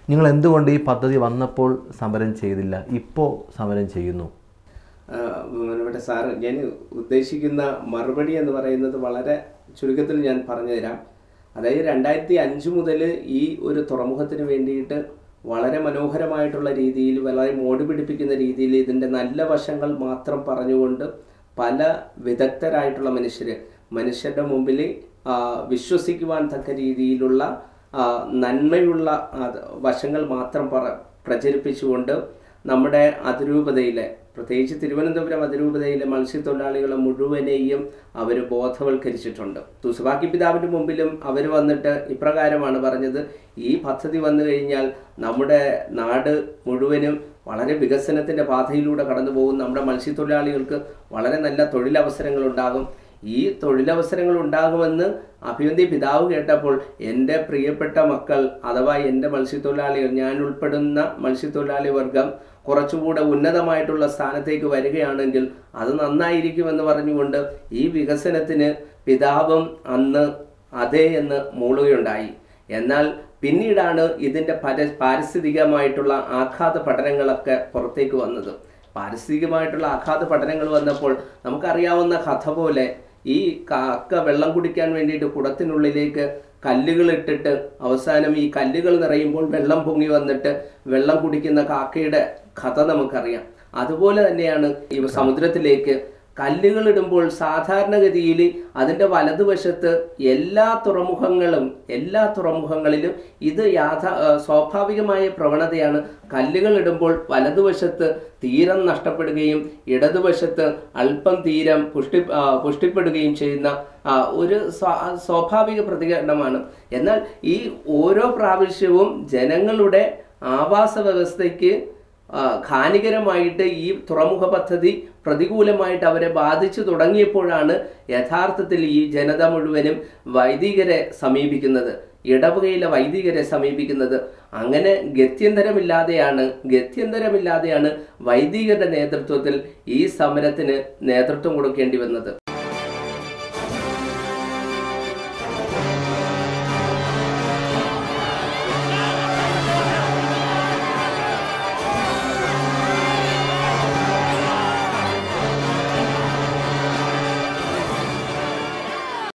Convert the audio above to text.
നിങ്ങൾ എന്തുകൊണ്ട് ഈ പദ്ധതി വന്നപ്പോൾ സമരം ചെയ്തില്ല ഇപ്പോൾ സമരം ചെയ്യുന്നു ആ, ബഹുമാനപ്പെട്ട സാറ് ഞാൻ ഉദ്ദേശിക്കുന്ന മറുപടി എന്ന് പറയുന്നത് വളരെ ചുരുക്കത്തിൽ ഞാൻ പറഞ്ഞുതരാം അതായത് രണ്ടായിരത്തി അഞ്ച് മുതൽ ഈ ഒരു തുറമുഖത്തിന് വേണ്ടിയിട്ട് വളരെ മനോഹരമായിട്ടുള്ള രീതിയിൽ വളരെ മോടി പിടിപ്പിക്കുന്ന രീതിയിൽ ഇതിൻ്റെ നല്ല വശങ്ങൾ മാത്രം പറഞ്ഞുകൊണ്ട് പല വിദഗ്ധരായിട്ടുള്ള മനുഷ്യർ മനുഷ്യരുടെ മുമ്പിൽ ആ, വിശ്വസിക്കുവാൻ തക്ക രീതിയിലുള്ള ആ, നന്മയുള്ള ആ, വശങ്ങൾ മാത്രം പറ പ്രചരിപ്പിച്ചുകൊണ്ട് നമ്മുടെ അതിരൂപതയിലെ പ്രത്യേകിച്ച് തിരുവനന്തപുരം അതിരൂപതയിലെ മത്സ്യത്തൊഴിലാളികളെ മുഴുവനെയും അവർ ബോധവൽക്കരിച്ചിട്ടുണ്ട് തുസുബാക്കി പിതാവിൻ്റെ മുമ്പിലും അവർ വന്നിട്ട് ഇപ്രകാരമാണ് പറഞ്ഞത് ഈ പദ്ധതി വന്നു കഴിഞ്ഞാൽ നമ്മുടെ നാട് മുഴുവനും വളരെ വികസനത്തിൻ്റെ പാതയിലൂടെ കടന്നു പോകും നമ്മുടെ മത്സ്യത്തൊഴിലാളികൾക്ക് വളരെ നല്ല തൊഴിലവസരങ്ങൾ ഉണ്ടാകും ഈ തൊഴിലവസരങ്ങൾ ഉണ്ടാകുമെന്ന് അഭിവന്തി പിതാവ് കേട്ടപ്പോൾ എൻ്റെ പ്രിയപ്പെട്ട മക്കൾ അഥവാ എൻ്റെ മത്സ്യത്തൊഴിലാളികൾ ഞാൻ ഉൾപ്പെടുന്ന മത്സ്യത്തൊഴിലാളി വർഗം കുറച്ചുകൂടെ ഉന്നതമായിട്ടുള്ള സ്ഥാനത്തേക്ക് വരികയാണെങ്കിൽ അത് നന്നായിരിക്കുമെന്ന് പറഞ്ഞുകൊണ്ട് ഈ വികസനത്തിന് പിതാവും അന്ന് അതേ എന്ന് മൂളുകയുണ്ടായി എന്നാൽ പിന്നീടാണ് ഇതിൻ്റെ പര പാരിസ്ഥിതികമായിട്ടുള്ള ആഘാത പഠനങ്ങളൊക്കെ പുറത്തേക്ക് വന്നത് പാരിസ്ഥിതികമായിട്ടുള്ള ആഘാത പഠനങ്ങൾ വന്നപ്പോൾ നമുക്കറിയാവുന്ന കഥ പോലെ ഈ കാക്ക വെള്ളം കുടിക്കാൻ വേണ്ടിയിട്ട് കുടത്തിനുള്ളിലേക്ക് കല്ലുകൾ ഇട്ടിട്ട് അവസാനം ഈ കല്ലുകൾ നിറയുമ്പോൾ വെള്ളം പൊങ്ങി വന്നിട്ട് വെള്ളം കുടിക്കുന്ന കാക്കയുടെ കഥ നമുക്കറിയാം അതുപോലെ തന്നെയാണ് ഈ സമുദ്രത്തിലേക്ക് കല്ലുകൾ ഇടുമ്പോൾ സാധാരണഗതിയിൽ അതിൻ്റെ വലതുവശത്ത് എല്ലാ തുറമുഖങ്ങളും എല്ലാ തുറമുഖങ്ങളിലും ഇത് യാഥാ ആ, സ്വാഭാവികമായ പ്രവണതയാണ് കല്ലുകൾ ഇടുമ്പോൾ വലതുവശത്ത് തീരം നഷ്ടപ്പെടുകയും ഇടതുവശത്ത് അല്പം തീരം പുഷ്ടി ആ, പുഷ്ടിപ്പെടുകയും ചെയ്യുന്ന ആ, ഒരു സ്വാ- സ്വാഭാവിക പ്രതികരണമാണ് എന്നാൽ ഈ ഓരോ പ്രാവശ്യവും ജനങ്ങളുടെ ആവാസ വ്യവസ്ഥയ്ക്ക് ആ, ഹാനികരമായിട്ട് ഈ തുറമുഖ പദ്ധതി പ്രതികൂലമായിട്ട് അവരെ ബാധിച്ചു തുടങ്ങിയപ്പോഴാണ് യഥാർത്ഥത്തിൽ ഈ ജനത മുഴുവനും വൈദികരെ സമീപിക്കുന്നത് ഇടവകയിലെ വൈദികരെ സമീപിക്കുന്നത് അങ്ങനെ ഗത്യന്തരമില്ലാതെയാണ് ഗത്യന്തരമില്ലാതെയാണ് വൈദികരുടെ നേതൃത്വത്തിൽ ഈ സമരത്തിന് നേതൃത്വം കൊടുക്കേണ്ടി വന്നത്